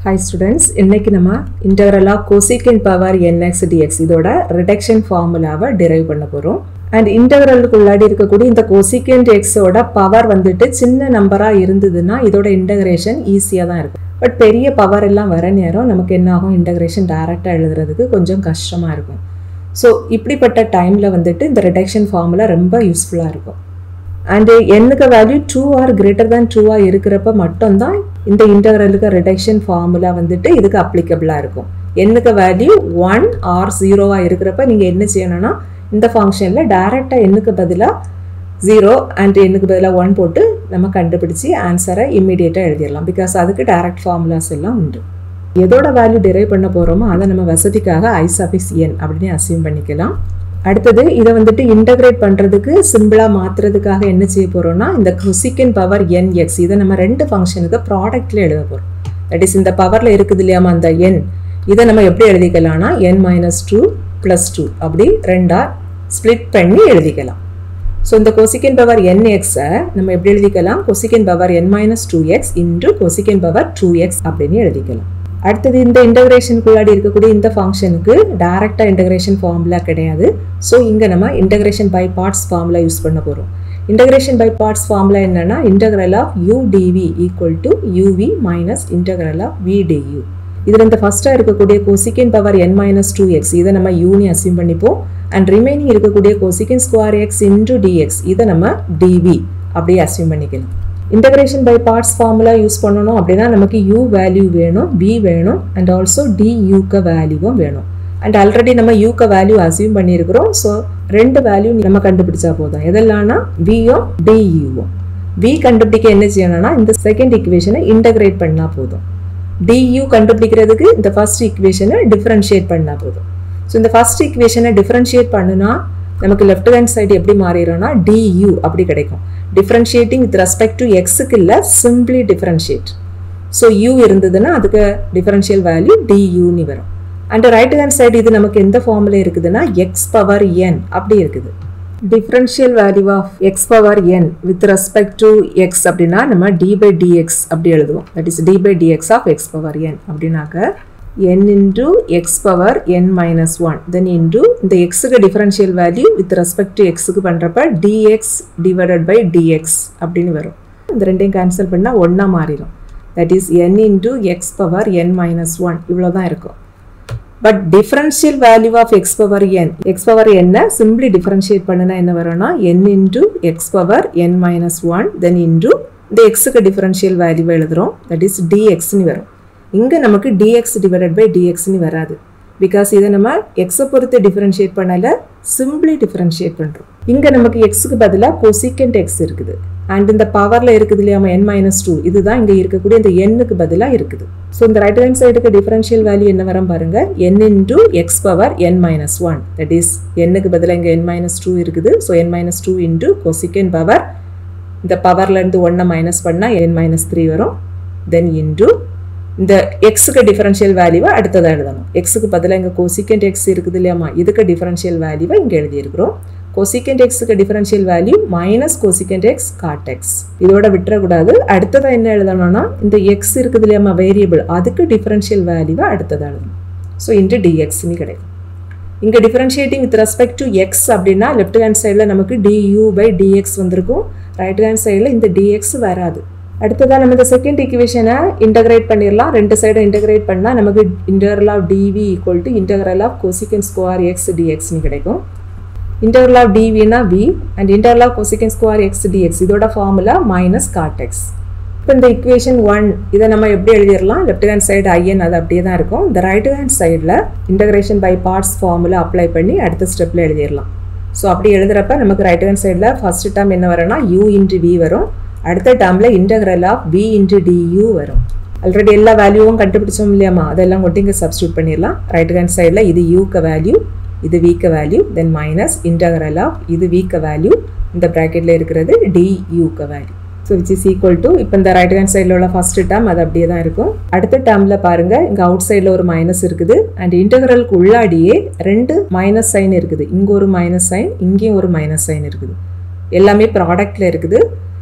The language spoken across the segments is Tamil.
ஹாய் ஸ்டூடெண்ட்ஸ் இன்னைக்கு நம்ம இன்டகரலாக கொசிகன் பவர் என்எக்ஸ் டிஎக்ஸ் இதோட ரிடக்ஷன் ஃபார்முலாவை டிரைவ் பண்ண போகிறோம் அண்ட் இன்டகரலுக்கு உள்ளாடி இருக்கக்கூடிய இந்த கொசிகன் எக்ஸோட பவர் வந்துட்டு சின்ன நம்பராக இருந்ததுன்னா இதோட இன்டகிரேஷன் ஈஸியாக தான் இருக்கும் பட் பெரிய பவர் எல்லாம் வர நேரம் நமக்கு என்ன ஆகும் இன்டகிரேஷன் டைரெக்டாக எழுதுறதுக்கு கொஞ்சம் கஷ்டமாக இருக்கும் ஸோ இப்படிப்பட்ட டைமில் வந்துட்டு இந்த ரிடக்ஷன் ஃபார்முலா ரொம்ப யூஸ்ஃபுல்லாக இருக்கும் அண்டு என்னுக்கு value two or greater than டூவாக இருக்கிறப்ப மட்டும்தான் இந்த இன்டகரலுக்கு ரிடக்ஷன் ஃபார்முலா வந்துட்டு இதுக்கு அப்ளிகபிளாக இருக்கும் என்னுக்கு வேல்யூ ஒன் ஆர் ஜீரோவாக இருக்கிறப்ப நீங்கள் என்ன செய்யணும்னா இந்த ஃபங்க்ஷனில் டைரெக்டாக எண்ணுக்கு பதிலாக ஜீரோ அண்ட் எண்ணுக்கு பதிலாக ஒன் போட்டு நம்ம கண்டுபிடிச்சி ஆன்சரை இம்மீடியட்டாக எழுதிடலாம் பிகாஸ் அதுக்கு டைரக்ட் ஃபார்முலாஸ் எல்லாம் உண்டு எதோட வேல்யூ டிரைவ் பண்ண போகிறோமோ அதை நம்ம வசதிக்காக ஐ சஃபிஸ் என் அப்படின்னு அசியூம் பண்ணிக்கலாம் அடுத்தது இதை வந்துட்டு இன்டகிரேட் பண்ணுறதுக்கு சிம்பிளாக மாற்றுறதுக்காக என்ன செய்ய போகிறோம்னா இந்த கொசிக்கன் பவர் என் எக்ஸ் இதை நம்ம ரெண்டு ஃபங்க்ஷனுக்கு ப்ராடக்டில் எழுத போகிறோம் தட் இஸ் இந்த பவரில் இருக்குது இல்லையாமா அந்த என் இதை நம்ம எப்படி எழுதிக்கலாம்னா n minus two plus two அப்படி ரெண்டாக ஸ்ப்ளிட் பண்ணி எழுதிக்கலாம் ஸோ இந்த கொசிக்கன் பவர் என் எக்ஸை நம்ம எப்படி எழுதிக்கலாம் cosec power n minus two x into cosec power two x அப்படின்னு எழுதிக்கலாம் அடுத்தது இந்த இன்டகிரேஷனுக்குள்ளாடி இருக்கக்கூடிய இந்த ஃபங்க்ஷனுக்கு டைரக்டாக இன்டகிரேஷன் ஃபார்முலா கிடையாது ஸோ இங்கே நம்ம integration by parts formula use பண்ண போகிறோம் இன்டகிரேஷன் பை பார்ட்ஸ் ஃபார்முலா என்னன்னா integral of u d v equal to u v minus integral of v d u இதில் இந்த ஃபஸ்ட்டாக இருக்கக்கூடிய cosec power n minus two x இதை நம்ம யூனி அசியூம் பண்ணிப்போம் அண்ட் ரிமைனிங் இருக்கக்கூடிய cosec square x into d x இதை நம்ம டிவி அப்படியே அசியூம் பண்ணிக்கலாம் integration by parts formula use பண்ணணும் அப்படின்னா நமக்கு யூ வேல்யூ வேணும் பி வேணும் அண்ட் ஆல்சோ டி யூக்க வேல்யூவும் வேணும் அண்ட் ஆல்ரெடி நம்ம யூக்க வேல்யூ அசியூம் பண்ணியிருக்கிறோம் ஸோ ரெண்டு வேல்யூ நம்ம கண்டுபிடிச்சா போதும் எதெல்லாம்னா வியும் டியூவும் வி கண்டுபிடிக்க என்ன செய்யணும்னா இந்த செகண்ட் இக்குவேஷனை இன்டகிரேட் பண்ணால் போதும் டியூ கண்டுபிடிக்கிறதுக்கு இந்த ஃபர்ஸ்ட் இக்குவேஷனை டிஃப்ரென்ஷியேட் பண்ணால் போதும் ஸோ இந்த ஃபர்ஸ்ட் இக்குவேஷனை டிஃப்ரென்ஷியேட் பண்ணுனா நமக்கு லெஃப்ட் ஹேண்ட் சைடு எப்படி மாறிடும்னா டியூ அப்படி கிடைக்கும் டிஃப்ரென்ஷியேட்டிங் வித் ரெஸ்பெக்ட் டு எக்ஸுக்கு இல்லை சிம்பிளி டிஃப்ரென்ஷியேட் ஸோ யூ இருந்ததுன்னா அதுக்கு டிஃபரன்ஷியல் வேல்யூ டியூன்னு வரும் அண்ட் ரைட் ஹேண்ட் சைடு இது நமக்கு எந்த ஃபார்மில் இருக்குதுன்னா எக்ஸ் பவர் என் அப்படி இருக்குது differential value of x power n with respect to x அப்படின்னா நம்ம டி பை டிஎக்ஸ் அப்படி எழுதுவோம் that is d by d x of x power n அப்படின்னாக்க n into x power n minus 1 then into இந்த xக்கு differential value with respect to xக்கு பண்ணுறப்ப dx divided by dx அப்படின்னு வரும் இந்த ரெண்டையும் கேன்சல் பண்ணால் ஒன்றா மாறிடும் that is n into x power n minus 1 இவ்வளோ தான் இருக்கும் but differential value of x power n x power என்ன சிம்பிளி டிஃபரன்ஷியேட் பண்ணுனா என்ன வரும்னா n into x power n minus one then into இந்த எக்ஸுக்கு டிஃபரன்ஷியல் வேல்யூ எழுதுகிறோம் தட் இஸ் டிஎக்ஸ்னு வரும் இங்கே நமக்கு டிஎக்ஸ் டிவைடட் பை டிஎக்ஸ்னு வராது பிகாஸ் இதை நம்ம எக்ஸை பொறுத்து டிஃபரன்ஷியேட் பண்ணல சிம்பிளி டிஃபரன்ஷியேட் பண்ணுறோம் இங்கே நமக்கு எக்ஸுக்கு பதிலாக கொசிக்கண்ட் எக்ஸ் இருக்குது அண்ட் இந்த பவரில் இருக்குது இல்லையா என் மைனஸ் டூ இதுதான் இங்கே இருக்கக்கூடிய இந்த எண்ணுக்கு பதிலாக இருக்குது ஸோ இந்த ரைட் ஹேண்ட் சைடுக்கு டிஃபரன்ஷியல் வேல்யூ என்ன வரும் பாருங்க n into x power n minus one that is எண்ணுக்கு பதிலாக இங்கே என் மைனஸ் டூ இருக்குது so n minus two into cosec power இந்த பவர்லேருந்து ஒன்றை மைனஸ் பண்ணால் என் மைனஸ் த்ரீ வரும் தென் இன்டூ இந்த எக்ஸுக்கு டிஃபரன்ஷியல் வேல்யூவை அடுத்ததாக எழுதணும் எக்ஸுக்கு பதிலாக இங்கே கோசிக்கண்ட் எக்ஸ் இருக்குது இல்லையாமா இதுக்கு டிஃபரன்ஷியல் வேல்யூவை இங்கே எழுதியிருக்கிறோம் கோசிக்கண்ட் எக்ஸுக்கு differential value minus cosecant x cot x இதோட விட்டுறக்கூடாது அடுத்ததாக என்ன எழுதணும்னா இந்த எக்ஸ் இருக்குது இல்லையாமா வேரியபிள் அதுக்கு டிஃபரன்ஷியல் வேல்யூவை அடுத்ததாக எழுதணும் ஸோ இன்ட்டு டிஎக்ஸ்னு கிடைக்கும் இங்கே differentiating with respect to x அப்படின்னா லெஃப்ட் ஹேண்ட் சைடில் நமக்கு டியூ பை டிஎக்ஸ் வந்திருக்கும் ரைட் ஹேண்ட் சைடில் இந்த டிஎக்ஸ் வராது அடுத்ததாக நம்ம இந்த செகண்ட் ஈக்குவேஷனை இன்டகிரேட் பண்ணிடலாம் ரெண்டு சைடும் இன்டகிரேட் பண்ணால் நமக்கு integral of d v equal to integral of cosec square x டிஎக்ஸ்னு கிடைக்கும் இன்டகரல் ஆஃப் டிவினா v and integral of cosec square x d x இதோட ஃபார்முலா மைனஸ் காட்டெக்ஸ் இப்போ இந்த இக்குவேஷன் ஒன் இதை நம்ம எப்படி எழுதிடலாம் லெஃப்ட் ஹேண்ட் சைடு ஐஎன் அது அப்படியே தான் இருக்கும் இந்த ரைட் ஹேண்ட் சைடில் integration by parts formula apply பண்ணி அடுத்த ஸ்டெப்பில் எழுதிடலாம் ஸோ அப்படி எழுதுறப்ப நமக்கு ரைட் ஹேண்ட் சைடில் ஃபர்ஸ்ட் டேர்ம் என்ன வரும்னா யூ இன்ட்டு வி வரும் அடுத்த டேர்மில் integral of v into d u வரும் ஆல்ரெடி எல்லா வேல்யூவும் கண்டுபிடிச்சோம் இல்லையாமா அதெல்லாம் கொண்டு இங்கே சப்ஸ்டியூட் பண்ணிடலாம் ரைட் ஹேண்ட் சைடில் இது யூக்க வேல்யூ இது வீக்க வேல்யூ தென் மைனஸ் இன்டகிரல் ஆஃப் இது வீக்க வேல்யூ இந்த ப்ராக்கெட்டில் இருக்கிறது டி யூக்க வேல்யூ so which is equal to இப்போ இந்த ரைட் ஹேண்ட் சைடில் உள்ள ஃபர்ஸ்ட் டேர்ம் அது அப்படியே தான் இருக்கும் அடுத்த டேர்மில் பாருங்கள் இங்கே அவுட் சைடில் ஒரு மைனஸ் இருக்குது அண்ட் இன்டகிரலுக்கு உள்ளாடியே ரெண்டு மைனஸ் சைன் இருக்குது இங்கே ஒரு மைனஸ் சைன் இங்கேயும் ஒரு மைனஸ் சைன் இருக்குது எல்லாமே ப்ராடக்டில் இருக்குது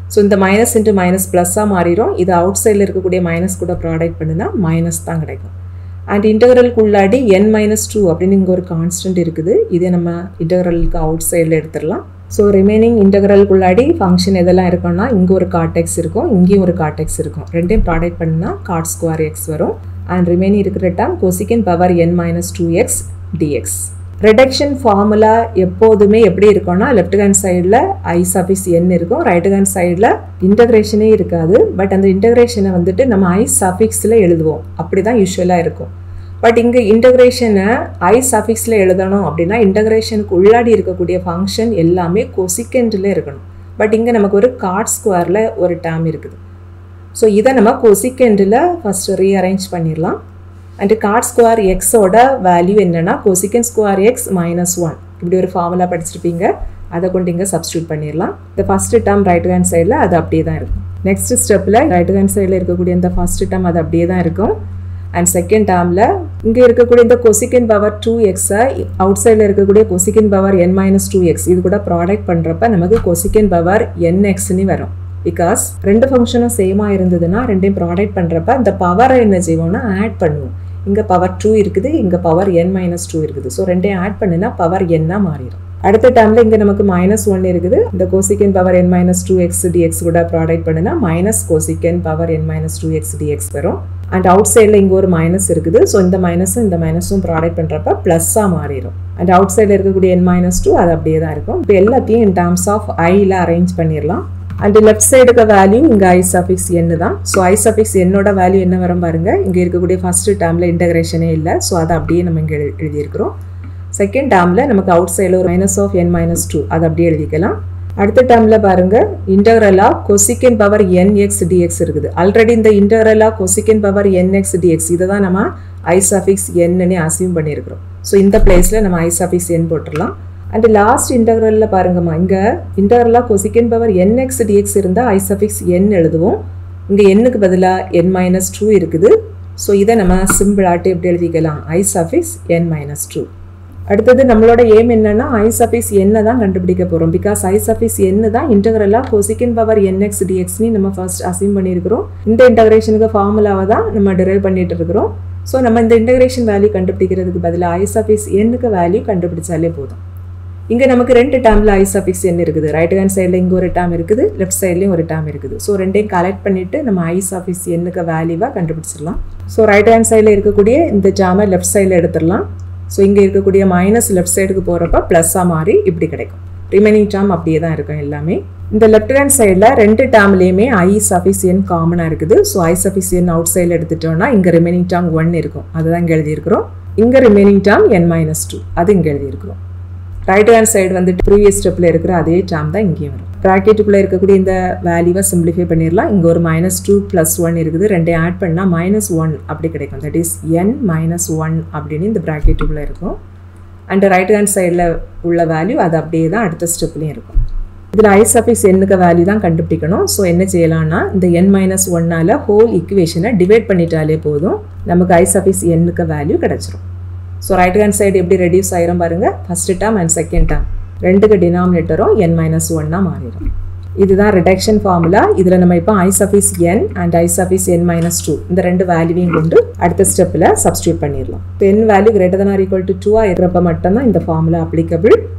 ஸோ இந்த மைனஸ் இன்ட்டு மைனஸ் ப்ளஸ்ஸாக மாறிடும் இது அவுட் சைடில் இருக்கக்கூடிய மைனஸ் கூட ப்ராடக்ட் பண்ணுனா மைனஸ் தான் கிடைக்கும் அண்ட் இன்டகரலுக்கு உள்ளாடி என் மைனஸ் டூ அப்படின்னு இங்கே ஒரு கான்ஸ்டன்ட் இருக்குது இதே நம்ம இன்டகரலுக்கு அவுட் சைடில் எடுத்துடலாம் ஸோ ரிமைனிங் இன்டகரலுக்கு உள்ளாடி ஃபங்க்ஷன் எதெல்லாம் இருக்கும்னா இங்கே ஒரு காட்டெக்ஸ் இருக்கும் இங்கேயும் ஒரு காட்டெக்ஸ் இருக்கும் ரெண்டையும் ப்ராடக்ட் பண்ணால் காட் ஸ்கொயர் எக்ஸ் வரும் அண்ட் ரிமைனிங் இருக்கிற term cosec power n minus two x d x reduction formula எப்போதுமே எப்படி இருக்கும்னா லெஃப்ட் ஹேண்ட் சைடில் ஐ சஃபிஸ் என் இருக்கும் ரைட் ஹேண்ட் சைடில் இன்டகிரேஷனே இருக்காது பட் அந்த இன்டகிரேஷனை வந்துட்டு நம்ம ஐ சஃபிக்ஸில் எழுதுவோம் அப்படி தான் யூஸ்வலாக இருக்கும் பட் இங்கே இன்டகிரேஷனை ஐ சஃபிக்ஸில் எழுதணும் அப்படின்னா இன்டகிரேஷனுக்கு உள்ளாடி இருக்கக்கூடிய ஃபங்க்ஷன் எல்லாமே கொசிக்கெண்டில் இருக்கணும் பட் இங்கே நமக்கு ஒரு காட் ஸ்கொயரில் ஒரு டேம் இருக்குது ஸோ இதை நம்ம கொசிக்கெண்டில் ஃபஸ்ட்டு ரீஅரேஞ்ச் பண்ணிடலாம் அண்ட் காட் ஸ்கொயர் எக்ஸோட வேல்யூ என்னென்னா cosec square x minus one இப்படி ஒரு ஃபார்முலா படிச்சிருப்பீங்க அதை கொண்டு இங்கே சப்ஸ்டியூட் பண்ணிடலாம் இந்த ஃபஸ்ட்டு டேர்ம் ரைட் ஹேண்ட் சைடில் அது அப்படியே தான் இருக்கும் நெக்ஸ்ட் ஸ்டெப்பில் ரைட் ஹேண்ட் சைடில் இருக்கக்கூடிய இந்த ஃபஸ்ட்டு டேர்ம் அது அப்படியே தான் இருக்கும் அண்ட் செகண்ட் டேர்மில் இங்கே இருக்கக்கூடிய இந்த கொசிக்கன் பவர் டூ எக்ஸை அவுட் சைடில் இருக்கக்கூடிய cosec power n minus two x இது கூட ப்ராடக்ட் பண்ணுறப்ப நமக்கு கொசிக்கன் பவர் என் எக்ஸ்னு வரும் பிகாஸ் ரெண்டு ஃபங்க்ஷனும் சேமாக இருந்ததுன்னா ரெண்டையும் ப்ராடக்ட் பண்ணுறப்ப இந்த பவரை என்ன செய்வோம்னா ஆட் பண்ணுவோம் இங்கே பவர் டூ இருக்குது இங்கே பவர் என் மைனஸ் டூ இருக்குது ஸோ ரெண்டையும் ஆட் பண்ணுனா பவர் என்னாக மாறிடும் அடுத்த டைமில் இங்கே நமக்கு மைனஸ் ஒன் இருக்குது இந்த cosec power n minus two x d x கூட ப்ராடக்ட் பண்ணுனா minus cosec power n minus two x d x வரும் அண்ட் அவுட் சைடில் இங்கே ஒரு மைனஸ் இருக்குது ஸோ இந்த மைனஸும் இந்த மைனஸும் ப்ராடக்ட் பண்ணுறப்ப ப்ளஸ்ஸாக மாறிடும் அண்ட் அவுட் சைடில் இருக்கக்கூடிய என் மைனஸ் டூ அது அப்படியே தான் இருக்கும் இப்போ எல்லாத்தையும் இன் டேர்ம்ஸ் ஆஃப் ஐயில் அரேஞ்ச் பண்ணிடலாம் அண்ட் லெஃப்ட் சைடுக்கு வேல்யூ இங்கே ஐ சஃபிக்ஸ் என்னு தான் ஸோ ஐ சஃபிக்ஸ் என்னோட வேல்யூ என்ன வரும் பாருங்க இங்கே இருக்கக்கூடிய ஃபஸ்ட்டு டேர்மில் இன்டகிரேஷனே இல்லை ஸோ அதை அப்படியே நம்ம இங்கே எழுதியிருக்கிறோம் செகண்ட் டேர்மில் நமக்கு அவுட் சைடில் ஒரு minus of n minus two அதை அப்படியே எழுதிக்கலாம் அடுத்த டேர்மில் பாருங்க இன்டகரலாக cosec power n x d x இருக்குது ஆல்ரெடி இந்த இன்டகரலாக cosec power n x d x இதை தான் நம்ம ஐ சஃபிக்ஸ் என்னன்னு அசியூம் பண்ணியிருக்கிறோம் ஸோ இந்த பிளேஸில் நம்ம ஐ சஃபிக்ஸ் என் போட்டுடலாம் அண்ட் லாஸ்ட் இன்டகரலில் பாருங்கம்மா இங்கே இன்டகரலாக cosec power n x dx இருந்தால் ஐ சஃபிக்ஸ் என் எழுதுவோம் இங்கே எண்ணுக்கு பதிலாக என் மைனஸ் டூ இருக்குது ஸோ இதை நம்ம சிம்பிளாட்டு எப்படி எழுதிக்கலாம் I suffix n minus two அடுத்தது நம்மளோட ஏம் என்னன்னா ஐ சஃபிக்ஸ் என்ன தான் கண்டுபிடிக்க போகிறோம் பிகாஸ் ஐ சஃபிக்ஸ் என்ன தான் இன்டகரலாக கொசிக்கன் பவர் என்எக்ஸ் டிஎக்ஸ்னு நம்ம ஃபர்ஸ்ட் அசீம் பண்ணியிருக்கிறோம் இந்த இன்டகிரேஷனுக்கு ஃபார்முலாவை தான் நம்ம டிரைவ் பண்ணிட்டு இருக்கிறோம் ஸோ நம்ம இந்த இன்டகிரேஷன் வேல்யூ கண்டுபிடிக்கிறதுக்கு பதிலாக ஐ சஃபிக்ஸ் எண்ணுக்கு வேல்யூ கண்டுபிடிச்சாலே போதும் இங்கே நமக்கு ரெண்டு டேர்மில் ஐ சஃபிக்ஸ் என் இருக்குது ரைட் ஹேண்ட் சைடில் இங்கே ஒரு டேம் இருக்குது லெஃப்ட் சைட்லேயும் ஒரு டேம் இருக்குது ஸோ ரெண்டையும் கலெக்ட் பண்ணிவிட்டு நம்ம ஐ சஃபிக்ஸ் எண்ணுக்கு வேல்யூவாக கண்டுபிடிச்சிடலாம் ஸோ ரைட் ஹேண்ட் சைடில் இருக்கக்கூடிய இந்த டேமை லெஃப்ட் சைடில் எடுத்துடலாம் ஸோ இங்கே இருக்கக்கூடிய மைனஸ் லெஃப்ட் சைடுக்கு போகிறப்ப ப்ளஸ்ஸாக மாறி இப்படி கிடைக்கும் ரிமைனிங் டேர்ம் அப்படியே தான் இருக்கும் எல்லாமே இந்த லெஃப்ட் ஹேண்ட் சைடில் ரெண்டு டேர்ம்லேயுமே ஐ சஃபிசியன் காமனாக இருக்குது ஸோ ஐ சஃபிசியன் அவுட் சைடில் எடுத்துட்டோம்னா இங்கே ரிமைனிங் டேர்ம் ஒன் இருக்கும் அதுதான் இங்கே எழுதியிருக்கிறோம் இங்கே remaining term n minus two அது இங்கே எழுதியிருக்கிறோம் ரைட் ஹேண்ட் சைடு வந்துட்டு ப்ரீவியஸ் ஸ்டெப்பில் இருக்கிற அதே டேர்ம் தான் இங்கேயும் வரும் ப்ராக்கெட்டுக்குள்ளே இருக்கக்கூடிய இந்த வேல்யூவை சிம்பிளிஃபை பண்ணிடலாம் இங்கே ஒரு மைனஸ் டூ ப்ளஸ் ஒன் இருக்குது ரெண்டையும் ஆட் பண்ணால் மைனஸ் ஒன் அப்படி கிடைக்கும் that is n minus one அப்படின்னு இந்த ப்ராக்கெட்டுக்குள்ளே இருக்கும் அண்ட் ரைட் ஹேண்ட் சைடில் உள்ள வேல்யூ அது அப்படியே தான் அடுத்த ஸ்டெப்லேயும் இருக்கும் இதில் ஐ சஃபிக்ஸ் எண்ணுக்கு வேல்யூ தான் கண்டுபிடிக்கணும் ஸோ என்ன செய்யலாம்னா இந்த என் மைனஸ் ஒன்னால் ஹோல் ஈக்குவேஷனை டிவைட் பண்ணிட்டாலே போதும் நமக்கு ஐ சஃபிக்ஸ் எண்ணுக்கு வேல்யூ கிடச்சிரும் ஸோ ரைட் ஹேண்ட் சைடு எப்படி ரெடியூஸ் ஆயிரும் பாருங்கள் first term and second term ரெண்டுக்கு டினாமினேட்டரும் என் மைனஸ் ஒன்னாக மாறிடும் இதுதான் ரிடக்ஷன் ஃபார்முலா இதில் நம்ம இப்போ I suffix n and I suffix n minus two இந்த ரெண்டு வேல்யூவையும் கொண்டு அடுத்த ஸ்டெப்பில் சப்ஸ்டியூட் பண்ணிடலாம் இப்போ n value greater than or equal to டூவாக இருக்கிறப்ப மட்டும்தான் இந்த ஃபார்முலா அப்ளிகபிள்